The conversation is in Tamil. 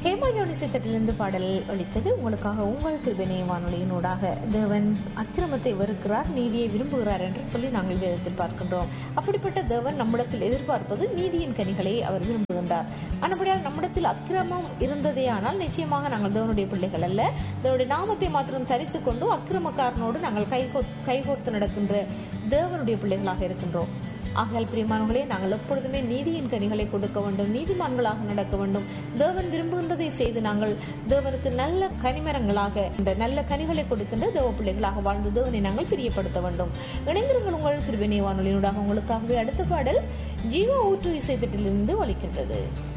ஹேமா ஜோனிசை தட்டிலிருந்து பாடல் ஒலித்தது உங்களுக்காக உங்கள் கிருபினை வானொலியினூடாக தேவன் அக்கிரமத்தை வெறுக்கிறார் நீதியை விரும்புகிறார் என்று சொல்லி நாங்கள் வேதத்தில் பார்க்கின்றோம் அப்படிப்பட்ட தேவன் நம்மிடத்தில் எதிர்பார்ப்பது நீதியின் கனிகளை அவர் விரும்புகின்றார் ஆனபடியால் நம்மிடத்தில் அக்கிரமம் இருந்ததே ஆனால் நிச்சயமாக நாங்கள் தேவனுடைய பிள்ளைகள் அல்ல தேவனுடைய நாமத்தை மாத்திரம் தரித்துக் கொண்டு அக்கிரமக்காரனோடு நாங்கள் கைகோ கைகோர்த்து நடக்கின்ற தேவனுடைய பிள்ளைகளாக இருக்கின்றோம் ஆகையால் பிரியமானவர்களே நாங்கள் எப்பொழுதுமே நீதியின் கனிகளை கொடுக்க வேண்டும் நீதிமான்களாக நடக்க வேண்டும் தேவன் விரும்புகின்றதை செய்து நாங்கள் தேவனுக்கு நல்ல கனிமரங்களாக இந்த நல்ல கனிகளை கொடுக்கின்ற தேவ பிள்ளைகளாக வாழ்ந்து தேவனை நாங்கள் பிரியப்படுத்த வேண்டும் இணைந்திருங்கள் உங்கள் திருவினை வானொலியினூடாக உங்களுக்காகவே அடுத்த பாடல் ஜீவ ஊற்று இசைத்தட்டிலிருந்து ஒலிக்கின்றது